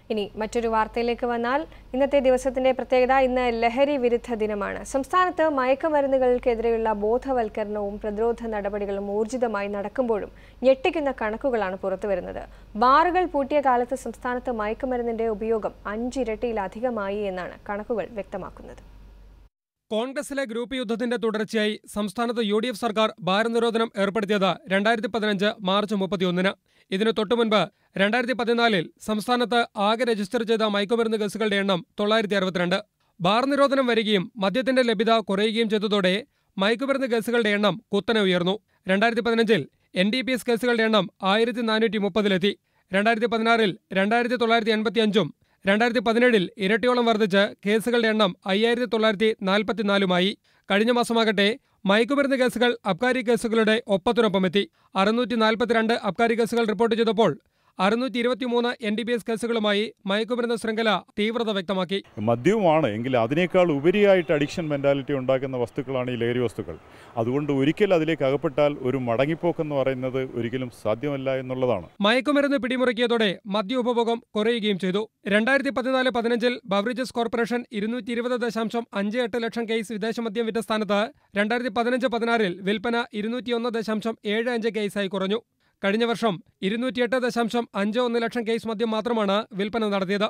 ഇനി മറ്റൊരു വാർത്തയിലേക്ക് വന്നാൽ ഇന്നത്തെ ദിവസത്തിന്റെ പ്രത്യേകത ഇന്ന് ലഹരി വിരുദ്ധ ദിനമാണ് സംസ്ഥാനത്ത് മയക്കുമരുന്നുകൾക്കെതിരെയുള്ള ബോധവൽക്കരണവും പ്രതിരോധ നടപടികളും ഊർജിതമായി നടക്കുമ്പോഴും ഞെട്ടിക്കുന്ന കണക്കുകളാണ് പുറത്തുവരുന്നത് ബാറുകൾ പൂട്ടിയ കാലത്ത് സംസ്ഥാനത്ത് മയക്കുമരുന്നിന്റെ ഉപയോഗം അഞ്ചിരട്ടിയിലധികമായി എന്നാണ് കണക്കുകൾ വ്യക്തമാക്കുന്നത് കോൺഗ്രസിലെ ഗ്രൂപ്പ് യുദ്ധത്തിന്റെ തുടർച്ചയായി സംസ്ഥാനത്ത് യു ഡി എഫ് സർക്കാർ ഭാരനിരോധനം ഏർപ്പെടുത്തിയത് രണ്ടായിരത്തി പതിനഞ്ച് മാർച്ച് മുപ്പത്തിയൊന്നിന് ഇതിനു തൊട്ടുമുൻപ് രണ്ടായിരത്തി പതിനാലിൽ സംസ്ഥാനത്ത് ആകെ രജിസ്റ്റർ ചെയ്ത മയക്കുമരുന്ന് കേസുകളുടെ എണ്ണം തൊള്ളായിരത്തി അറുപത്തിരണ്ട് ബാർ നിരോധനം വരികയും മദ്യത്തിന്റെ ലഭ്യത കുറയുകയും ചെയ്തതോടെ മയക്കുമരുന്ന് കേസുകളുടെ എണ്ണം കുത്തനെ ഉയർന്നു രണ്ടായിരത്തി പതിനഞ്ചിൽ എൻ ഡി പി എസ് കേസുകളുടെ എണ്ണം ആയിരത്തി നാനൂറ്റി മുപ്പതിലെത്തി രണ്ടായിരത്തി പതിനാറിൽ രണ്ടായിരത്തി തൊള്ളായിരത്തി എൺപത്തി അഞ്ചും രണ്ടായിരത്തി പതിനേഴിൽ ഇരട്ടിയോളം വർദ്ധിച്ച് കേസുകളുടെ എണ്ണം അയ്യായിരത്തി തൊള്ളായിരത്തി നാൽപ്പത്തിനാലുമായി കഴിഞ്ഞ മാസമാകട്ടെ മയക്കുമരുന്ന് കേസുകൾ അബ്കാരി കേസുകളുടെ ഒപ്പത്തിനൊപ്പമെത്തി അറുന്നൂറ്റി നാൽപ്പത്തിരണ്ട് അബ്കാരി കേസുകൾ റിപ്പോർട്ട് ചെയ്തപ്പോൾ അറുന്നൂറ്റി ഇരുപത്തിമൂന്ന് എൻ ഡി പി എസ് കേസുകളുമായി മയക്കുമരുന്ന് ശൃംഖല തീവ്രത വ്യക്തമാക്കി മദ്യവുമാണ് എങ്കിൽ അതിനേക്കാൾ ഉപരിയായിട്ട് അഡിക്ഷൻ മെൻറ്റാലിറ്റി ഉണ്ടാക്കുന്ന വസ്തുക്കളാണ് ഈ ലഹരി വസ്തുക്കൾ അതുകൊണ്ട് ഒരിക്കൽ അതിലേക്ക് അകപ്പെട്ടാൽ ഒരു മടങ്ങിപ്പോക്കെന്ന് പറയുന്നത് ഒരിക്കലും സാധ്യമല്ല എന്നുള്ളതാണ് മയക്കുമരുന്ന് പിടിമുറുക്കിയതോടെ മദ്യ ഉപഭോഗം കുറയുകയും ചെയ്തു രണ്ടായിരത്തി പതിനാല് പതിനഞ്ചിൽ ബവറേജസ് കോർപ്പറേഷൻ ഇരുന്നൂറ്റി ഇരുപത് ദശാംശം അഞ്ച് എട്ട് ലക്ഷം കേസ് വിദേശമദ്യം വിറ്റ സ്ഥാനത്ത് രണ്ടായിരത്തി പതിനഞ്ച് പതിനാറിൽ വിൽപ്പന ഇരുന്നൂറ്റിയൊന്ന് ദശാംശം ഏഴ് അഞ്ച് കേസായി കുറഞ്ഞു കഴിഞ്ഞ വർഷം ഇരുന്നൂറ്റിയെട്ട് ദശാംശം അഞ്ച് ഒന്ന് ലക്ഷം കേസ് മദ്യം മാത്രമാണ് വിൽപ്പന നടത്തിയത്